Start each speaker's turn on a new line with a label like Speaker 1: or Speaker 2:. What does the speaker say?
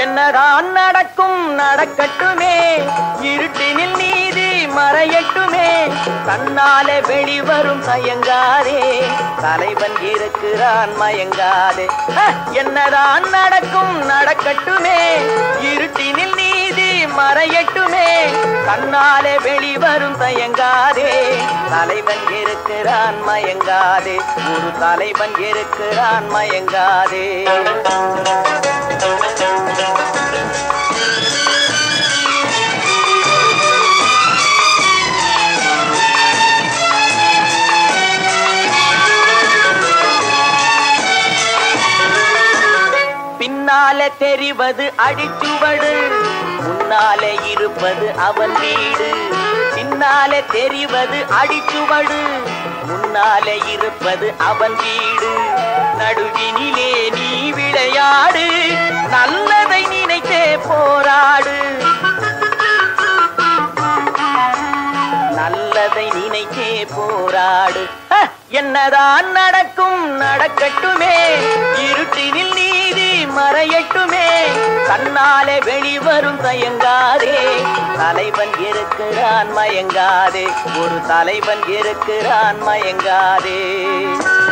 Speaker 1: என்னதான் நடக்கும் நடக்கட்டுமே இருட்டினில் நீதி மறையட்டுமே கண்ணாலே வெளிவரும் தயங்காதே தலைவன் இருக்கிறான் மயங்காதே ஹ! என்னதான் நடக்கும் நடக்கட்டுமே இருட்டினில் நீதி மறையட்டுமே கண்ணாலே வெளிவரும் தயங்காதே தலைவன் இருக்கிறான் மயங்காதே ஒரு தலைவன் இருக்கிறான் மயங்காதே பின்னாலே தெரிவது அடிச்சுவடு முன்னாலே இருப்பது அவன் வீடு பின்னாலே தெரிவது அடிச்சுவடு முன்னாலே இருப்பது அவன் வீடு நடுவினிலே நீ விளையாடு நல்லதை நினைத்தே போராடு நல்லதை நினைத்தே போராடு ஹ! என்னதான் நடக்கும் நடக்கட்டுமே இருட்டினில் நீதி மறையட்டுமே கண்ணாலே வெளிவரும் தயங்காதே தலைவன் இருக்கிறான் மயங்காதே ஒரு தலைவன் இருக்கிறான் மயங்காதே